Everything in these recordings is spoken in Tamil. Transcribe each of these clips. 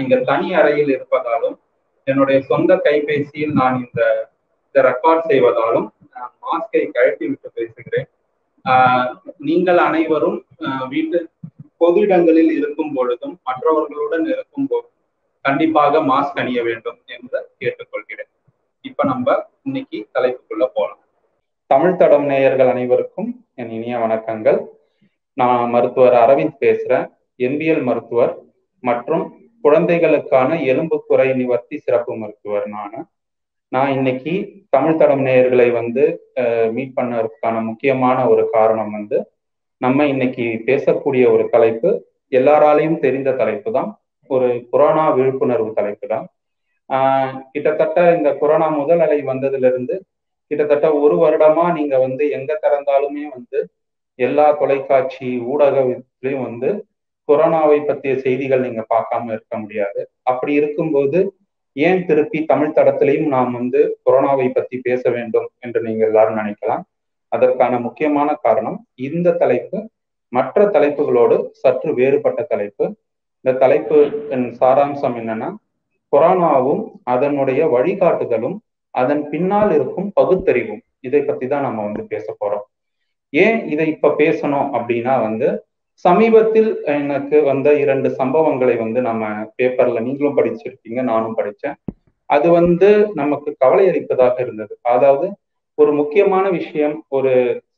இங்க தனி அறையில் இருப்பதாலும் என்னுடைய சொந்த கைபேசியில் நான் இந்த இதை ரெக்கார்ட் செய்வதாலும் நான் மாஸ்கை கழட்டி விட்டு பேசுகிறேன் ஆஹ் நீங்கள் அனைவரும் வீட்டு பொது இடங்களில் இருக்கும் பொழுதும் மற்றவர்களுடன் இருக்கும் போதும் கண்டிப்பாக மாஸ்க் அணிய வேண்டும் என்று கேட்டுக்கொள்கிறேன் இப்ப நம்ம இன்னைக்கு தலைப்புக்குள்ள போலாம் தமிழ் தடம் நேயர்கள் அனைவருக்கும் என் இனிய வணக்கங்கள் நான் மருத்துவர் அரவிந்த் பேசுறேன் என்பிஎல் மருத்துவர் மற்றும் குழந்தைகளுக்கான எலும்பு குறை நிவர்த்தி சிறப்பு மருத்துவர் நான் நான் இன்னைக்கு தமிழ் தடம் நேயர்களை வந்து மீட் பண்ணறதுக்கான முக்கியமான ஒரு காரணம் வந்து நம்ம இன்னைக்கு பேசக்கூடிய ஒரு தலைப்பு எல்லாராலையும் தெரிந்த தலைப்பு தான் ஒரு கொரோனா விழிப்புணர்வு தலைப்பு தான் ஆஹ் கிட்டத்தட்ட இந்த கொரோனா முதல் அலை வந்ததுல இருந்து கிட்டத்தட்ட ஒரு வருடமா நீங்க வந்து எங்க திறந்தாலுமே வந்து எல்லா தொலைக்காட்சி ஊடகத்திலையும் வந்து கொரோனாவை பற்றிய செய்திகள் நீங்க பார்க்காம இருக்க முடியாது அப்படி இருக்கும்போது ஏன் திருப்பி தமிழ் தடத்திலையும் நாம் வந்து கொரோனாவை பத்தி பேச வேண்டும் என்று நீங்க எல்லாரும் நினைக்கலாம் அதற்கான முக்கியமான காரணம் இந்த தலைப்பு மற்ற தலைப்புகளோடு சற்று வேறுபட்ட தலைப்பு இந்த தலைப்பு சாராம்சம் என்னன்னா கொரோனாவும் அதனுடைய வழிகாட்டுதலும் அதன் பின்னால் இருக்கும் பகுத்தறிவும் இதை பத்தி தான் நம்ம வந்து பேச போறோம் ஏன் இதை இப்ப பேசணும் அப்படின்னா வந்து சமீபத்தில் எனக்கு வந்த இரண்டு சம்பவங்களை வந்து நம்ம பேப்பர்ல நீங்களும் படிச்சிருக்கீங்க நானும் படிச்சேன் அது வந்து நமக்கு கவலை அளிப்பதாக இருந்தது அதாவது ஒரு முக்கியமான விஷயம் ஒரு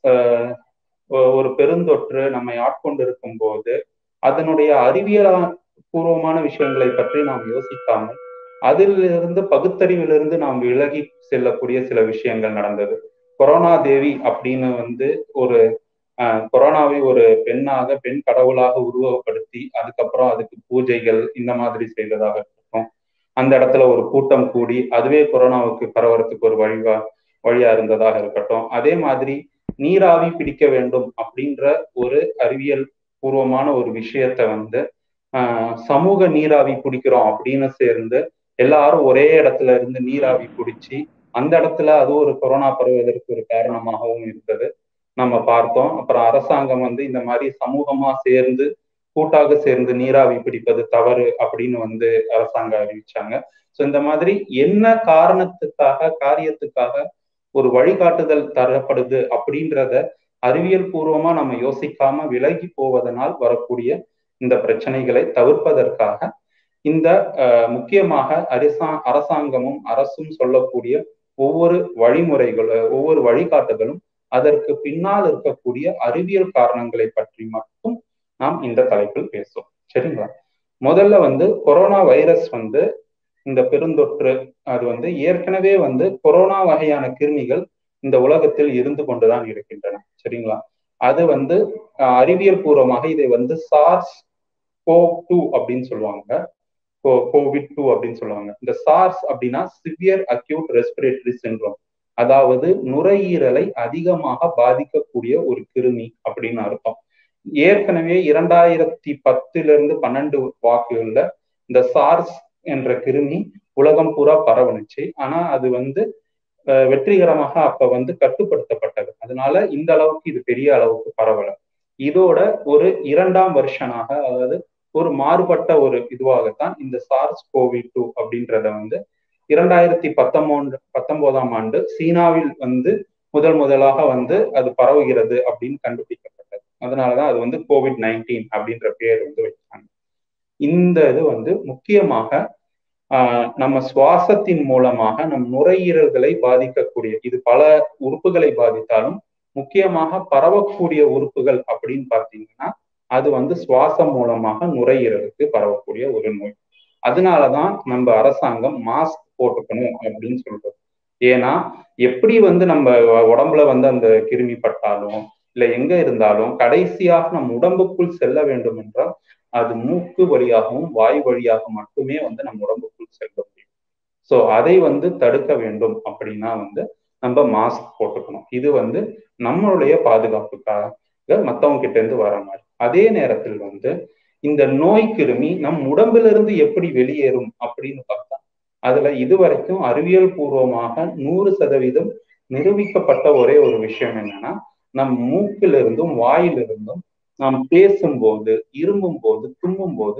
ஒரு பெருந்தொற்று நம்மை ஆட்கொண்டு இருக்கும் போது அதனுடைய அறிவியல் பூர்வமான விஷயங்களை பற்றி நாம் யோசிக்காமல் அதிலிருந்து பகுத்தறிவிலிருந்து நாம் விலகி செல்லக்கூடிய சில விஷயங்கள் நடந்தது கொரோனா தேவி அப்படின்னு வந்து ஒரு கொரோனாவை ஒரு பெண்ணாக பெண் கடவுளாக உருவகப்படுத்தி அதுக்கப்புறம் அதுக்கு பூஜைகள் இந்த மாதிரி செய்ததாக இருக்கட்டும் அந்த இடத்துல ஒரு கூட்டம் கூடி அதுவே கொரோனாவுக்கு பரவறதுக்கு ஒரு வழிவா வழியா இருந்ததாக இருக்கட்டும் அதே மாதிரி நீராவி பிடிக்க வேண்டும் அப்படின்ற ஒரு அறிவியல் பூர்வமான ஒரு விஷயத்த வந்து ஆஹ் சமூக நீராவி பிடிக்கிறோம் அப்படின்னு சேர்ந்து எல்லாரும் ஒரே இடத்துல இருந்து நீராவி பிடிச்சி அந்த இடத்துல அது ஒரு கொரோனா பரவுவதற்கு ஒரு காரணமாகவும் இருந்தது நம்ம பார்த்தோம் அப்புறம் அரசாங்கம் வந்து இந்த மாதிரி சமூகமா சேர்ந்து கூட்டாக சேர்ந்து நீராவி பிடிப்பது தவறு அப்படின்னு வந்து அரசாங்கம் அறிவிச்சாங்க ஸோ இந்த மாதிரி என்ன காரணத்துக்காக காரியத்துக்காக ஒரு வழிகாட்டுதல் தரப்படுது அப்படின்றத அறிவியல் பூர்வமா நம்ம யோசிக்காம விலகி போவதனால் வரக்கூடிய இந்த பிரச்சனைகளை தவிர்ப்பதற்காக இந்த முக்கியமாக அரசா அரசாங்கமும் அரசும் சொல்லக்கூடிய ஒவ்வொரு வழிமுறைகள் ஒவ்வொரு வழிகாட்டுதலும் அதற்கு பின்னால் இருக்கக்கூடிய அறிவியல் காரணங்களை பற்றி மட்டும் நாம் இந்த தலைப்பில் பேசுவோம் சரிங்களா முதல்ல வந்து கொரோனா வைரஸ் வந்து இந்த பெருந்தொற்று அது வந்து ஏற்கனவே வந்து கொரோனா வகையான கிருமிகள் இந்த உலகத்தில் இருந்து கொண்டுதான் இருக்கின்றன சரிங்களா அது வந்து அறிவியல் பூர்வமாக இதை வந்து சார்ஸ் கோ டூ அப்படின்னு சொல்லுவாங்க கோவிட் டூ அப்படின்னு சொல்லுவாங்க இந்த சார்ஸ் அப்படின்னா சிவியர் அக்யூட் ரெஸ்பிரேட்டரி சிண்ட்ரோம் அதாவது நுரையீரலை அதிகமாக பாதிக்கக்கூடிய ஒரு கிருமி அப்படின்னு அர்த்தம் ஏற்கனவே இரண்டாயிரத்தி பத்துல இருந்து பன்னெண்டு வாக்குகள்ல இந்த சார்ஸ் என்ற கிருமி உலகம் பூரா பரவணுச்சு ஆனா அது வந்து வெற்றிகரமாக அப்ப வந்து கட்டுப்படுத்தப்பட்டது அதனால இந்த அளவுக்கு இது பெரிய அளவுக்கு பரவல இதோட ஒரு இரண்டாம் வருஷனாக அதாவது ஒரு மாறுபட்ட ஒரு இதுவாகத்தான் இந்த சார்ஸ் கோவி டூ அப்படின்றத வந்து இரண்டாயிரத்தி பத்தொன்பது பத்தொன்பதாம் ஆண்டு சீனாவில் வந்து முதல் முதலாக வந்து அது பரவுகிறது அப்படின்னு கண்டுபிடிக்கப்பட்டது அதனாலதான் அது வந்து கோவிட் நைன்டீன் அப்படின்ற பேர் வந்து வச்சாங்க இந்த இது வந்து முக்கியமாக ஆஹ் நம்ம சுவாசத்தின் மூலமாக நம் நுரையீரல்களை பாதிக்கக்கூடிய இது பல உறுப்புகளை பாதித்தாலும் முக்கியமாக பரவக்கூடிய உறுப்புகள் அப்படின்னு பார்த்தீங்கன்னா அது வந்து சுவாசம் மூலமாக நுரையீரலுக்கு பரவக்கூடிய ஒரு நோய் அதனாலதான் நம்ம அரசாங்கம் மாஸ்க் போட்டுக்கணும் அப்படின்னு சொல்றது ஏன்னா எப்படி வந்து நம்ம உடம்புல வந்து அந்த கிருமி பட்டாலும் இல்ல எங்க இருந்தாலும் கடைசியாக நம் உடம்புக்குள் செல்ல வேண்டும் என்றால் அது மூக்கு வழியாகவும் வாய் வழியாக மட்டுமே வந்து நம்ம உடம்புக்குள் செல்ல முடியும் ஸோ அதை வந்து தடுக்க வேண்டும் அப்படின்னா வந்து நம்ம மாஸ்க் போட்டுக்கணும் இது வந்து நம்மளுடைய பாதுகாப்புக்காக மத்தவங்க கிட்ட இருந்து வர மாதிரி அதே நேரத்தில் வந்து இந்த நோய் கிருமி நம் உடம்பிலிருந்து எப்படி வெளியேறும் அப்படின்னு பார்த்தா அதுல இதுவரைக்கும் அறிவியல் பூர்வமாக நூறு சதவீதம் நிரூபிக்கப்பட்ட ஒரே ஒரு விஷயம் என்னன்னா நம் மூக்கிலிருந்தும் வாயிலிருந்தும் நாம் பேசும்போது இருமும் போது தும்மும் போது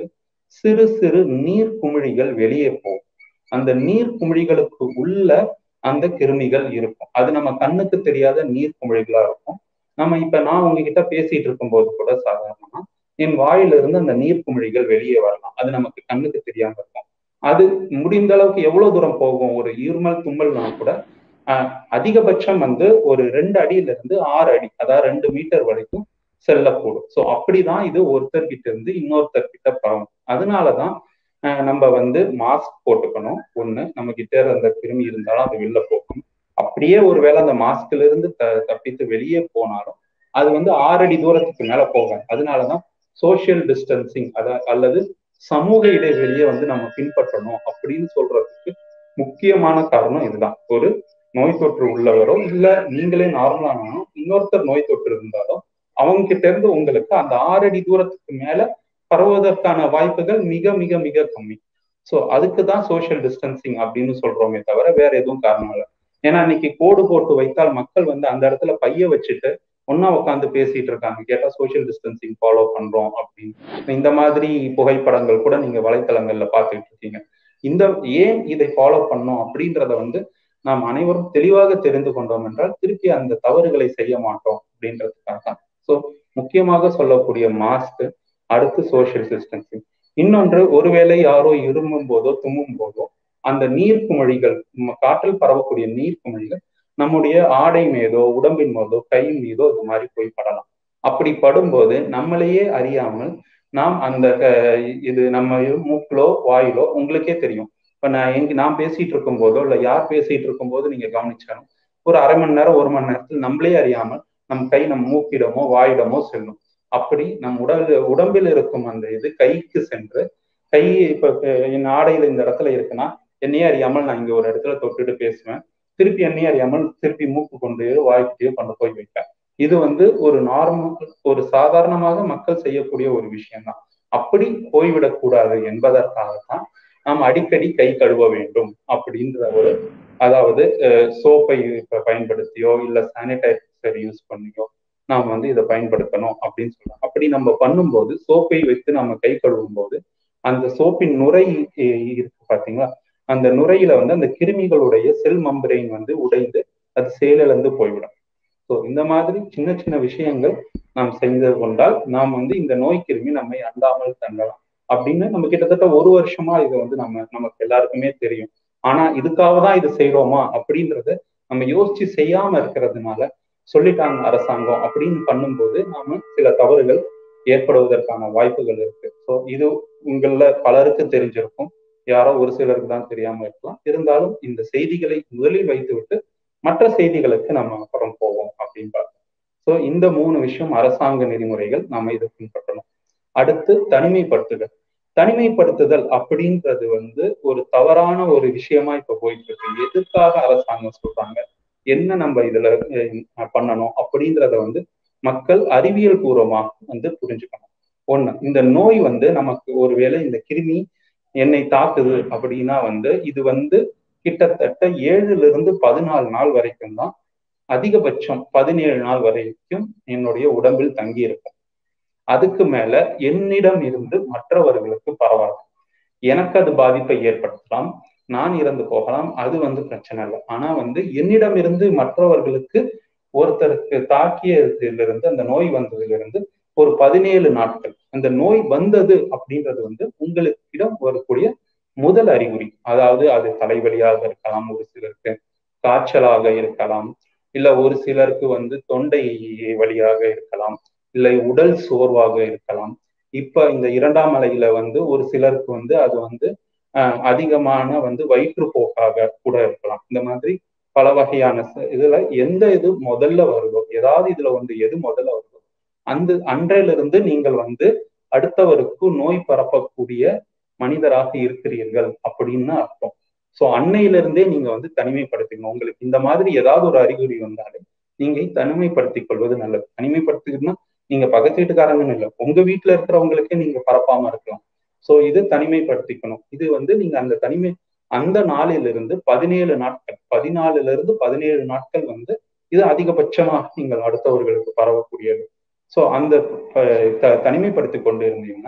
சிறு சிறு நீர் குமிழிகள் வெளியே போகும் அந்த நீர் குமிழிகளுக்கு உள்ள அந்த கிருமிகள் இருக்கும் அது நம்ம கண்ணுக்கு தெரியாத நீர் குமிழிகளா இருக்கும் நம்ம இப்ப நான் உங்ககிட்ட பேசிட்டு இருக்கும் போது கூட சாதாரணமா என் வாயிலிருந்து அந்த நீர் குமிழிகள் வெளியே வரலாம் அது நமக்கு கண்ணுக்கு தெரியாம இருக்கும் அது முடிந்த அளவுக்கு எவ்வளவு தூரம் போகும் ஒரு இருமல் தும்மல்னா கூட ஆஹ் அதிகபட்சம் வந்து ஒரு ரெண்டு அடியில இருந்து ஆறு அடி அதாவது ரெண்டு மீட்டர் வரைக்கும் செல்லக்கூடும் ஸோ அப்படிதான் இது ஒருத்தர் கிட்ட இருந்து இன்னொருத்தர் கிட்ட பரவும் அதனாலதான் நம்ம வந்து மாஸ்க் போட்டுக்கணும் ஒண்ணு நம்ம கிட்ட அந்த கிருமி இருந்தாலும் அது வெளில போகணும் அப்படியே ஒருவேளை அந்த மாஸ்க்ல இருந்து த தப்பித்து வெளியே போனாலும் அது வந்து ஆறு அடி தூரத்துக்கு மேல போகும் அதனாலதான் சோசியல் டிஸ்டன்சிங் அத அல்லது சமூக இடைவெளியை வந்து நம்ம பின்பற்றணும் அப்படின்னு சொல்றதுக்கு முக்கியமான காரணம் இதுதான் ஒரு நோய் தொற்று உள்ளவரோ இல்ல நீங்களே நார்மலானாலும் இன்னொருத்தர் நோய் தொற்று இருந்தாலும் அவங்க கிட்ட இருந்து உங்களுக்கு அந்த ஆறு அடி தூரத்துக்கு மேல பரவுவதற்கான வாய்ப்புகள் மிக மிக மிக கம்மி ஸோ அதுக்கு தான் சோசியல் டிஸ்டன்சிங் அப்படின்னு சொல்றோமே தவிர வேற எதுவும் காரணம் இல்லை ஏன்னா இன்னைக்கு கோடு போட்டு வைத்தால் மக்கள் வந்து அந்த இடத்துல பைய வச்சுட்டு ஒன்னா உட்காந்து பேசிட்டு இருக்காங்க கேட்டா சோசியல் டிஸ்டன்சிங் ஃபாலோ பண்றோம் அப்படின்னு இந்த மாதிரி புகைப்படங்கள் கூட நீங்க வலைத்தளங்கள்ல பார்த்துட்டு இருக்கீங்க இந்த ஏன் இதை ஃபாலோ பண்ணோம் அப்படின்றத வந்து நாம் அனைவரும் தெளிவாக தெரிந்து கொண்டோம் என்றால் திருப்பி அந்த தவறுகளை செய்ய மாட்டோம் அப்படின்றதுக்காக தான் ஸோ முக்கியமாக சொல்லக்கூடிய மாஸ்க் அடுத்து சோசியல் டிஸ்டன்சிங் இன்னொன்று ஒருவேளை யாரோ இருமும் போதோ தும்மும் போதோ அந்த நீர் குமிழிகள் காற்றில் பரவக்கூடிய நீர் குமிழிகள் நம்முடைய ஆடை மீதோ உடம்பின் மீதோ கை மீதோ இது மாதிரி போய் படலாம் அப்படி படும்போது நம்மளையே அறியாமல் நாம் அந்த இது நம்ம மூக்கிலோ வாயிலோ உங்களுக்கே தெரியும் இப்ப நான் எங்க நான் பேசிட்டு இருக்கும் போதோ இல்ல யார் பேசிட்டு இருக்கும் போது நீங்க கவனிச்சாலும் ஒரு அரை மணி நேரம் ஒரு மணி நேரத்தில் நம்மளே அறியாமல் நம் கை நம் மூக்கிடமோ வாயிடமோ செல்லும் அப்படி நம் உடல் உடம்பில் இருக்கும் அந்த இது கைக்கு சென்று கை இப்ப என் ஆடையில இந்த இடத்துல இருக்குன்னா என்னையே அறியாமல் நான் இங்க ஒரு இடத்துல தொட்டுட்டு பேசுவேன் திருப்பி என்னையே அறியாமல் திருப்பி மூக்கு கொண்டு வாய்க்கிட்டே கொண்டு போய் வைப்பேன் இது வந்து ஒரு நார்மல் ஒரு சாதாரணமாக மக்கள் செய்யக்கூடிய ஒரு விஷயம்தான் அப்படி போய்விடக்கூடாது என்பதற்காகத்தான் நாம் அடிக்கடி கை கழுவ வேண்டும் அப்படின்ற ஒரு அதாவது சோப்பை பயன்படுத்தியோ இல்ல சானிடைசர் யூஸ் பண்ணியோ நாம் வந்து இதை பயன்படுத்தணும் அப்படின்னு சொல்றோம் அப்படி நம்ம பண்ணும்போது சோப்பை வைத்து நம்ம கை கழுவும் போது அந்த சோப்பின் நுரை இருக்கு பாத்தீங்களா அந்த நுரையில வந்து அந்த கிருமிகளுடைய செல் மம்பரைன் வந்து உடைந்து அது செயலிழந்து போய்விடும் ஸோ இந்த மாதிரி சின்ன சின்ன விஷயங்கள் நாம் செய்து கொண்டால் நாம் வந்து இந்த நோய் கிருமி நம்மை அண்டாமல் தண்டலாம் அப்படின்னு நம்ம கிட்டத்தட்ட ஒரு வருஷமா இது வந்து நம்ம நமக்கு எல்லாருக்குமே தெரியும் ஆனா இதுக்காக தான் இது செய்யறோமா அப்படின்றத நம்ம யோசிச்சு செய்யாம இருக்கிறதுனால சொல்லிட்டாங்க அரசாங்கம் அப்படின்னு பண்ணும்போது நாம சில தவறுகள் ஏற்படுவதற்கான வாய்ப்புகள் இருக்கு ஸோ இது உங்கள பலருக்கு தெரிஞ்சிருக்கும் யாரோ ஒரு சிலருக்கு தான் தெரியாம இருக்கலாம் இருந்தாலும் இந்த செய்திகளை முதலில் வைத்துவிட்டு மற்ற செய்திகளுக்கு நம்ம அப்புறம் போவோம் அப்படின்னு பார்த்தோம் ஸோ இந்த மூணு விஷயம் அரசாங்க நெறிமுறைகள் நம்ம இதை பின்பற்றணும் அடுத்து தனிமைப்படுத்துதல் தனிமைப்படுத்துதல் அப்படின்றது வந்து ஒரு தவறான ஒரு விஷயமா இப்ப போயிட்டு இருக்கு எதுக்காக அரசாங்கம் சொல்றாங்க என்ன நம்ம இதுல பண்ணணும் அப்படின்றத வந்து மக்கள் அறிவியல் பூர்வமா வந்து புரிஞ்சுக்கணும் ஒண்ணு இந்த நோய் வந்து நமக்கு ஒருவேளை இந்த கிருமி என்னை தாக்குது அப்படின்னா வந்து இது வந்து கிட்டத்தட்ட ஏழுல இருந்து பதினாலு நாள் வரைக்கும் தான் அதிகபட்சம் பதினேழு நாள் வரைக்கும் என்னுடைய உடம்பில் தங்கி இருக்கும் அதுக்கு மேல என்னிடம் இருந்து மற்றவர்களுக்கு பரவாது எனக்கு அது பாதிப்பை ஏற்படுத்தலாம் நான் இறந்து போகலாம் அது வந்து பிரச்சனை இல்லை ஆனா வந்து என்னிடம் இருந்து மற்றவர்களுக்கு ஒருத்தருக்கு தாக்கியதிலிருந்து அந்த நோய் வந்ததிலிருந்து ஒரு பதினேழு நாட்கள் அந்த நோய் வந்தது அப்படின்றது வந்து உங்களுக்கிடம் வரக்கூடிய முதல் அறிகுறி அதாவது அது தலைவலியாக இருக்கலாம் ஒரு சிலருக்கு காய்ச்சலாக இருக்கலாம் இல்ல ஒரு சிலருக்கு வந்து தொண்டை வழியாக இருக்கலாம் இல்லை உடல் சோர்வாக இருக்கலாம் இப்ப இந்த இரண்டாம் அலையில வந்து ஒரு சிலருக்கு வந்து அது வந்து அஹ் அதிகமான வந்து வயிற்றுப்போக்காக கூட இருக்கலாம் இந்த மாதிரி பல வகையான இதுல எந்த இது முதல்ல வருதோ ஏதாவது இதுல வந்து எது முதல்ல வருதோ அந்த அன்றையிலிருந்து நீங்கள் வந்து அடுத்தவருக்கு நோய் பரப்பக்கூடிய மனிதராக இருக்கிறீர்கள் அப்படின்னு அர்த்தம் சோ அன்னையிலிருந்தே நீங்க வந்து தனிமைப்படுத்திக்கணும் உங்களுக்கு இந்த மாதிரி ஏதாவது ஒரு அறிகுறி வந்தாலே நீங்க தனிமைப்படுத்திக் கொள்வது நல்லது தனிமைப்படுத்திக்கணும்னா நீங்க பக்கத்து வீட்டுக்காரங்கன்னு இல்லை உங்க வீட்டுல இருக்கிறவங்களுக்கே நீங்க பரப்பாம இருக்கலாம் சோ இது தனிமைப்படுத்திக்கணும் இது வந்து நீங்க அந்த தனிமை அந்த நாளிலிருந்து பதினேழு நாட்கள் பதினாலுல இருந்து பதினேழு நாட்கள் வந்து இது அதிகபட்சமாக நீங்கள் அடுத்தவர்களுக்கு பரவக்கூடியது சோ அந்த தனிமைப்படுத்தி கொண்டு இருந்தீங்கன்னா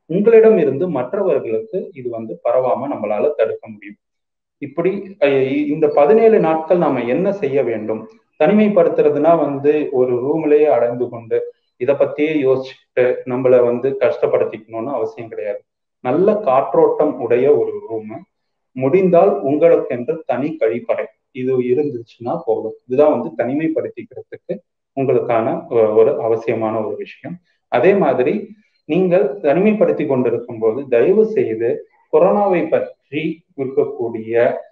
உங்களிடம் இருந்து மற்றவர்களுக்கு இது வந்து பரவாம நம்மளால தடுக்க முடியும் இப்படி இந்த பதினேழு நாட்கள் நாம என்ன செய்ய வேண்டும் தனிமைப்படுத்துறதுனா வந்து ஒரு ரூம்லயே அடைந்து கொண்டு இதை பத்தியே யோசிச்சுட்டு நம்மளை வந்து கஷ்டப்படுத்திக்கணும்னு அவசியம் கிடையாது நல்ல காற்றோட்டம் உடைய ஒரு ரூம் முடிந்தால் உங்களுக்கு என்று தனி கழிப்பறை இது இருந்துச்சுன்னா போதும் இதுதான் வந்து தனிமைப்படுத்திக்கிறதுக்கு உங்களுக்கான ஒரு அவசியமான ஒரு விஷயம் அதே மாதிரி நீங்கள் தனிமைப்படுத்தி கொண்டிருக்கும் போது தயவு செய்து கொரோனாவை பற்றி இருக்கக்கூடிய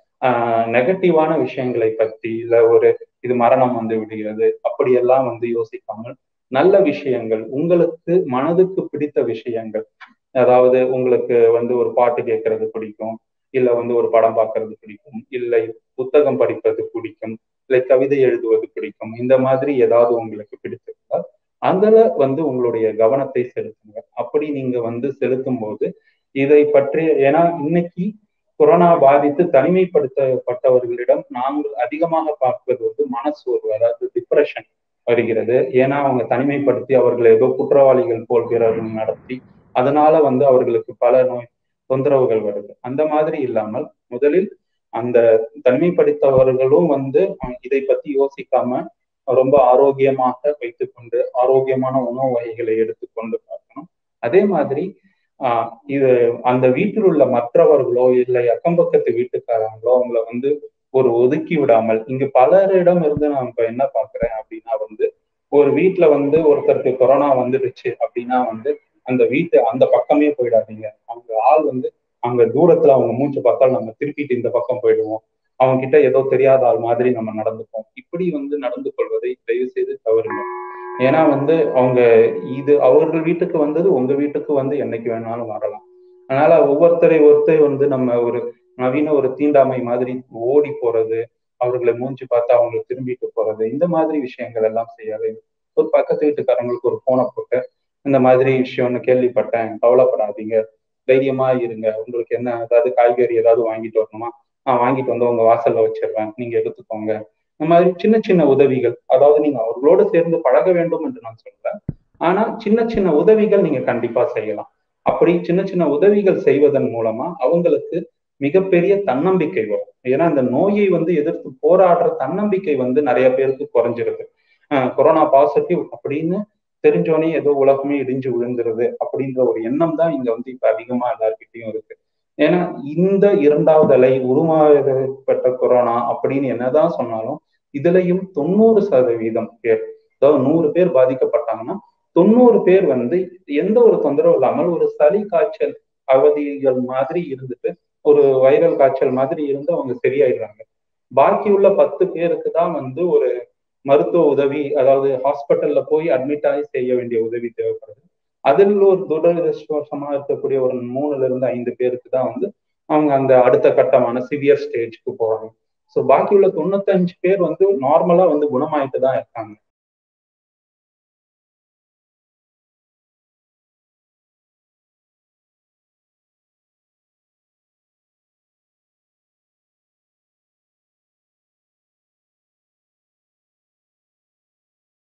ஆஹ் நெகட்டிவான விஷயங்களை பற்றி இல்ல ஒரு இது மரணம் வந்து விடுகிறது அப்படியெல்லாம் வந்து யோசிக்காமல் நல்ல விஷயங்கள் உங்களுக்கு மனதுக்கு பிடித்த விஷயங்கள் அதாவது உங்களுக்கு வந்து ஒரு பாட்டு கேட்கறது பிடிக்கும் இல்ல வந்து ஒரு படம் பார்க்கறது பிடிக்கும் இல்லை புத்தகம் படிப்பது பிடிக்கும் இல்லை கவிதை எழுதுவது பிடிக்கும் இந்த மாதிரி ஏதாவது உங்களுக்கு பிடித்திருந்தால் அதுல வந்து உங்களுடைய கவனத்தை செலுத்துங்க அப்படி நீங்க வந்து செலுத்தும் போது இதை பற்றி ஏன்னா இன்னைக்கு கொரோனா பாதித்து தனிமைப்படுத்தப்பட்டவர்களிடம் நாங்கள் அதிகமாக பார்ப்பது வந்து மனசோர்வு அதாவது டிப்ரெஷன் வருகிறது ஏன்னா அவங்க தனிமைப்படுத்தி அவர்களை ஏதோ குற்றவாளிகள் போல் பிறர் நடத்தி அதனால வந்து அவர்களுக்கு பல நோய் தொந்தரவுகள் வருது அந்த மாதிரி இல்லாமல் முதலில் அந்த தனிமைப்படுத்தவர்களும் வந்து இதை பத்தி யோசிக்காம ரொம்ப ஆரோக்கியமாக வைத்துக்கொண்டு ஆரோக்கியமான உணவு வகைகளை எடுத்துக்கொண்டு பார்க்கணும் அதே மாதிரி ஆஹ் இது அந்த வீட்டில் உள்ள மற்றவர்களோ இல்லை அக்கம் பக்கத்து வீட்டுக்காரங்களோ அவங்கள வந்து ஒரு ஒதுக்கி விடாமல் இங்கு பலரிடம் இருந்து நான் இப்ப என்ன பாக்குறேன் அப்படின்னா வந்து ஒரு வீட்டுல வந்து ஒருத்தருக்கு கொரோனா வந்துடுச்சு அப்படின்னா வந்து அந்த வீட்டு அந்த பக்கமே போயிடாதீங்க அவங்க ஆள் வந்து அங்க தூரத்துல அவங்க மூச்சு பார்த்தால் நம்ம திருப்பிட்டு இந்த பக்கம் போயிடுவோம் அவங்க கிட்ட ஏதோ தெரியாத ஆள் மாதிரி நம்ம நடந்துப்போம் இப்படி வந்து நடந்து கொள்வதை தயவு செய்து தவறுங்க ஏன்னா வந்து அவங்க இது அவர்கள் வீட்டுக்கு வந்தது உங்க வீட்டுக்கு வந்து என்னைக்கு வேணாலும் வரலாம் அதனால ஒவ்வொருத்தரை ஒருத்தர் வந்து நம்ம ஒரு நவீன ஒரு தீண்டாமை மாதிரி ஓடி போறது அவர்களை மூஞ்சி பார்த்து அவங்களை திரும்பிட்டு போறது இந்த மாதிரி விஷயங்கள் எல்லாம் செய்யாது ஒரு பக்கத்து வீட்டுக்காரங்களுக்கு ஒரு போனை போட்டு இந்த மாதிரி விஷயம்னு கேள்விப்பட்டேன் கவலைப்படாதீங்க தைரியமா இருங்க உங்களுக்கு என்ன ஏதாவது காய்கறி ஏதாவது வாங்கிட்டு வரணுமா நான் வாங்கிட்டு வந்து உங்க வாசல்ல வச்சிடுறேன் நீங்க எடுத்துக்கோங்க இந்த மாதிரி சின்ன சின்ன உதவிகள் அதாவது நீங்க அவர்களோடு சேர்ந்து பழக வேண்டும் என்று நான் சொல்றேன் ஆனா சின்ன சின்ன உதவிகள் நீங்க கண்டிப்பா செய்யலாம் அப்படி சின்ன சின்ன உதவிகள் செய்வதன் மூலமா அவங்களுக்கு மிகப்பெரிய தன்னம்பிக்கை வரும் ஏன்னா இந்த நோயை வந்து எதிர்த்து போராடுற தன்னம்பிக்கை வந்து நிறைய பேருக்கு குறைஞ்சிருது கொரோனா பாசிட்டிவ் அப்படின்னு தெரிஞ்சோனே ஏதோ உலகமே இடிஞ்சு விழுந்துருது அப்படின்ற ஒரு எண்ணம் தான் இங்க வந்து இப்ப அதிகமா எல்லார்கிட்டையும் இருக்கு ஏன்னா இந்த இரண்டாவது அலை உருமாறப்பட்ட கொரோனா அப்படின்னு என்னதான் சொன்னாலும் இதுலயும் தொண்ணூறு சதவீதம் பேர் அதாவது நூறு பேர் பாதிக்கப்பட்டாங்கன்னா தொண்ணூறு பேர் வந்து எந்த ஒரு தொந்தரவும் இல்லாமல் ஒரு சளி காய்ச்சல் அவதிகள் மாதிரி இருந்துட்டு ஒரு வைரல் காய்ச்சல் மாதிரி இருந்து அவங்க சரியாயிடுறாங்க பாக்கி உள்ள பத்து பேருக்கு தான் வந்து ஒரு மருத்துவ உதவி அதாவது ஹாஸ்பிட்டல்ல போய் அட்மிட் ஆகி செய்ய வேண்டிய உதவி தேவைப்படுது அதில் ஒரு துரதிருஷ்டவசமா இருக்கக்கூடிய ஒரு மூணுல இருந்து ஐந்து பேருக்கு தான் வந்து அவங்க அந்த அடுத்த கட்டமான சிவியர் ஸ்டேஜ்க்கு போறாங்க ஸோ பாக்கி உள்ள தொண்ணூத்தஞ்சு பேர் வந்து நார்மலா வந்து குணமாயிட்டு தான் இருக்காங்க